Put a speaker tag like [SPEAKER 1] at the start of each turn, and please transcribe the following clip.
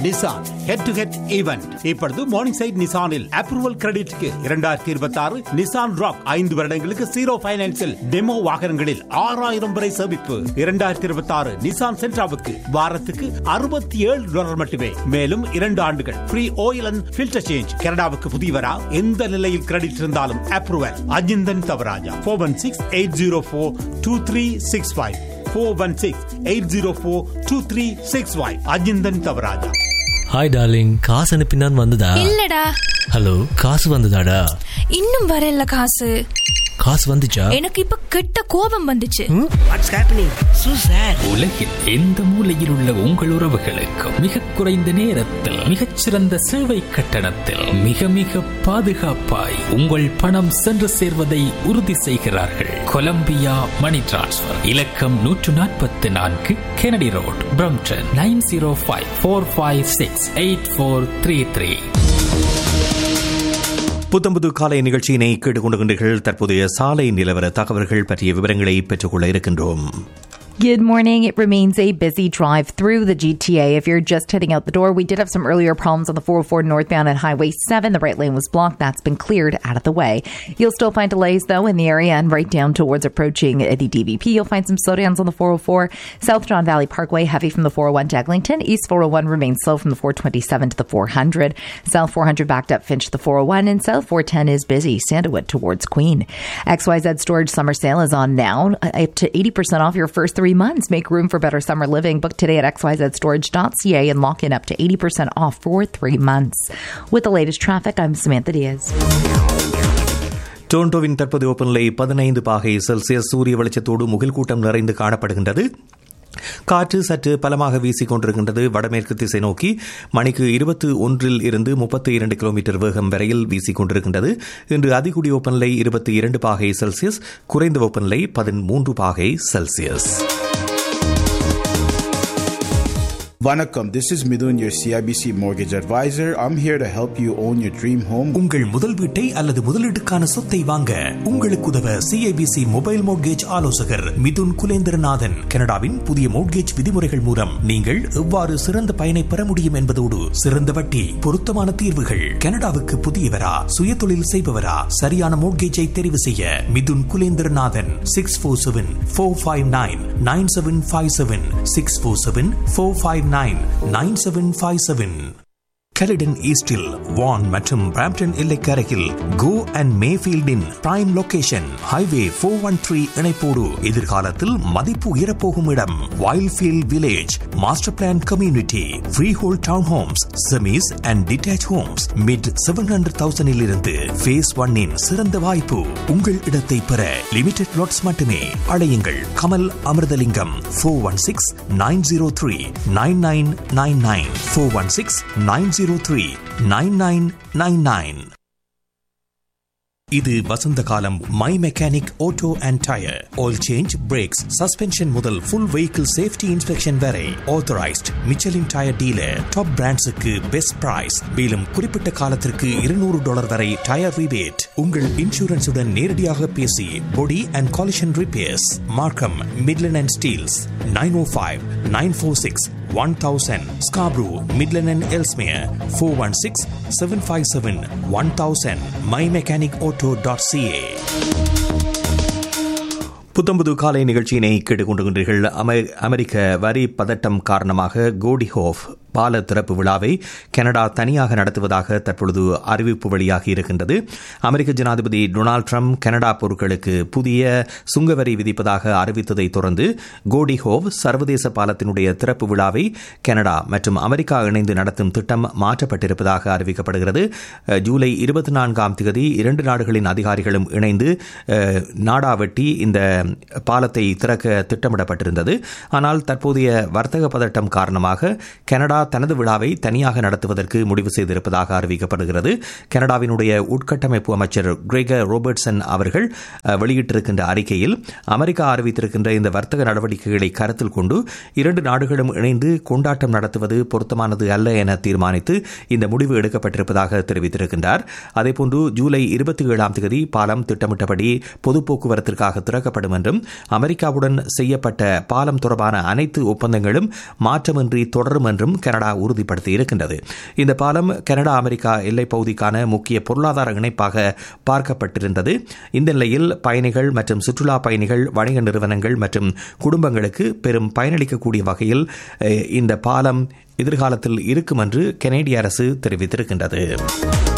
[SPEAKER 1] Nissan head to head event இப்பொழுது morning side நிசானில் approval கிரெடிட்க்கு இரண்டாயிரத்தி இருபத்தி ஆறு நிசான் ராக் ஐந்து வருடங்களுக்கு ஜீரோ பைனான்சில் டெமோ வாகனங்களில் ஆறாயிரம் வரை சேமிப்பு இரண்டாயிரத்தி இருபத்தி ஆறு நிசான் சென்ட்ராவுக்கு வாரத்துக்கு அறுபத்தி ஏழு டாலர் மட்டுமே மேலும் இரண்டு ஆண்டுகள் free oil and filter change கனடாவுக்கு புதியவரா எந்த நிலையில் கிரெடிட் இருந்தாலும் approval Ajinthan Thavarajah four one six eight zero four two three six five four one six eight zero four two three six five Ajinthan Thavarajah
[SPEAKER 2] hi darling காசு அனுப்பினான் வந்ததா
[SPEAKER 3] இல்லடா
[SPEAKER 2] ஹலோ காசு வந்ததாடா
[SPEAKER 3] இன்னும் வரல காசு
[SPEAKER 2] காசு வந்துச்சா
[SPEAKER 3] எனக்கு இப்ப கெட்ட கோபம் வந்துச்சு
[SPEAKER 4] வாட்ஸ் ஹேப்பனிங் சூ சார்
[SPEAKER 5] உலகில் எந்த மூலையில் உள்ள உங்கள் உறவுகளுக்கு மிக குறைந்த நேரத்தில் மிகச்சிறந்த சேவை கட்டணத்தில் மிக மிக பாதுகாப்பாய் உங்கள் பணம் சென்று சேர்வதை உறுதி செய்கிறார்கள் கொலம்பியா மணி டிரான்ஸ்ஃபர் இலக்கம் நூற்று நாற்பத்தி நான்கு Kennedy road Brampton nine zero five four five six eight four three three
[SPEAKER 6] புத்தம்புது காலை நிகழ்ச்சியினை கேட்டுக்கொண்டுகின்றீர்கள் தற்போதைய சாலை நிலவர தகவல்கள் பற்றிய விவரங்களை பெற்றுக்கொள்ள இருக்கின்றோம்
[SPEAKER 7] Good morning. It remains a busy drive through the GTA. If you're just heading out the door, we did have some earlier problems on the 404 northbound at Highway 7. The right lane was blocked. That's been cleared out of the way. You'll still find delays, though, in the area and right down towards approaching the DVP. You'll find some slowdowns on the 404. South John Valley Parkway, heavy from the 401 to Eglinton. East 401 remains slow from the 427 to the 400. South 400 backed up Finch to the 401. And South 410 is busy. Sandalwood towards Queen. XYZ Storage Summer Sale is on now. Uh, Up to 80% off your first three months. Make room for better summer living. Book today at xyzstorage.ca and lock in up to 80% off for three months. With the latest traffic, I'm Samantha Diaz.
[SPEAKER 6] டொரண்டோவின் தற்போதைய வெப்பநிலை பதினைந்து பாகை Celsius சூரிய வெளிச்சத்தோடு முகில் கூட்டம் நிறைந்து காணப்படுகின்றது காற்று சற்று பலமாக வீசிக் கொண்டிருக்கின்றது வடமேற்கு திசை நோக்கி மணிக்கு இருபத்து ஒன்றில் இருந்து முப்பத்தி இரண்டு கிலோமீட்டர் வேகம் வரையில் வீசிக் கொண்டிருக்கின்றது இன்று அதிகூடிய வெப்பநிலை இருபத்தி இரண்டு பாகை செல்சியஸ் குறைந்த வெப்பநிலை பதிமூன்று பாகை Celsius
[SPEAKER 8] Vanakkam, this is Midun, your CIBC mortgage advisor. I'm here to help you own your dream home.
[SPEAKER 9] உங்கள் முதல் வீட்டை அல்லது முதலீட்டுக்கான சொத்தை வாங்க உங்களுக்கு உதவ சிஐபிசி மொபைல் மோட்கேஜ் ஆலோசகர் மிதுன் குலேந்திரநாதன் கனடாவின் புதிய மோட்கேஜ் விதிமுறைகள் மூலம் நீங்கள் எவ்வாறு சிறந்த பயனை பெற முடியும் என்பதோடு சிறந்த வட்டி பொருத்தமான தீர்வுகள் கனடாவுக்கு புதியவரா சுயதொழில் செய்பவரா சரியான மோட்கேஜை தெரிவு செய்ய Mithun Kulendranathan six four seven four five nine nine seven five seven six four seven four five nine nine seven five seven Caledon ஈஸ்டில் வான் மற்றும் பிராம்டன் எல்லைக்கரையில் கோ அண்ட் மேஃபீல்டின் prime location highway four one three இணைப்போடு எதிர்காலத்தில் மதிப்பு உயரப்போகும் இடம் Wildfield village master plan community freehold town homes semis and detached homes mid seven hundred தௌசண்டில் இருந்து ஃபேஸ் ஒன்னின் சிறந்த வாய்ப்பு உங்கள் இடத்தை பெற லிமிடெட் லாட்ஸ் மட்டுமே அழையுங்கள் Kamal Amirthalingam four one six nine zero three nine nine nine nine four one six nine zero three nine nine nine nine இது வசந்த காலம் my mechanic auto and tyre oil change brakes suspension முதல் full vehicle safety inspection வரை authorised Michelin tyre dealer top பிராண்ட்ஸுக்கு best price மேலும் குறிப்பிட்ட காலத்திற்கு இருநூறு டாலர் வரை டயர் ரிபேட் உங்கள் இன்சூரன்ஸுடன் நேரடியாக பேசி body and collision repairs Markham Midland and Steeles nine O five nine four six one thousand Scarborough Midland and Ellesmere four one six seven five seven one thousand my mechanic auto dot CA புத்தம்புது காலை நிகழ்ச்சியினை கேட்டுக்கொண்டிருக்கின்றீர்கள் அமெ- அமெரிக்க வரி பதட்டம் காரணமாக கோடி ஹோஃப் பால திறப்பு விழாவை கனடா தனியாக நடத்துவதாக தற்பொழுது அறிவிப்பு வெளியாகி இருக்கின்றது அமெரிக்க ஜனாதிபதி டொனால்ட் ட்ரம்ப் கனடா பொருட்களுக்கு புதிய சுங்கவரி விதிப்பதாக அறிவித்ததை தொடர்ந்து கோடி ஹோவ் சர்வதேச பாலத்தினுடைய திறப்பு விழாவை கனடா மற்றும் அமெரிக்கா இணைந்து நடத்தும் திட்டம் மாற்றப்பட்டிருப்பதாக அறிவிக்கப்படுகிறது அஹ், ஜூலை இருபத்தி நான்காம் தேதி இரண்டு நாடுகளின் அதிகாரிகளும் இணைந்து அஹ், நாடா வெட்டி இந்த பாலத்தை திறக்க திட்டமிடப்பட்டிருந்தது ஆனால் தற்போதைய வர்த்தக பதட்டம் காரணமாக கனடா தனது விழாவை தனியாக நடத்துவதற்கு முடிவு செய்திருப்பதாக அறிவிக்கப்படுகிறது கனடாவினுடைய உட்கட்டமைப்பு அமைச்சர் கிரேகர் ரோபர்ட்சன் அவர்கள் அஹ், வெளியிட்டிருக்கின்ற அறிக்கையில் அமெரிக்கா அறிவித்திருக்கின்ற இந்த வர்த்தக நடவடிக்கைகளை கருத்தில் கொண்டு இரண்டு நாடுகளும் இணைந்து கொண்டாட்டம் நடத்துவது பொருத்தமானது அல்ல என தீர்மானித்து இந்த முடிவு எடுக்கப்பட்டிருப்பதாக தெரிவித்திருக்கின்றார் அதேபோன்று ஜூலை இருபத்தி ஏழாம் தேதி பாலம் திட்டமிட்டபடி பொது போக்குவரத்திற்காக திறக்கப்படும் என்றும் அமெரிக்காவுடன் செய்யப்பட்ட பாலம் தொடர்பான அனைத்து ஒப்பந்தங்களும் மாற்றமின்றி தொடரும் என்றும்
[SPEAKER 6] கனடா உறுதிப்படுத்தி இருக்கின்றது இந்த பாலம் கனடா அமெரிக்கா எல்லைப் பகுதிக்கான முக்கிய பொருளாதார இணைப்பாக பார்க்கப்பட்டிருந்தது இந்த நிலையில் பயணிகள் மற்றும் சுற்றுலா பயணிகள் வணிக நிறுவனங்கள் மற்றும் குடும்பங்களுக்கு பெரும் பயனளிக்கக்கூடிய வகையில் அஹ், இந்த பாலம் எதிர்காலத்தில் இருக்கும் என்று கனேடிய அரசு தெரிவித்திருக்கின்றது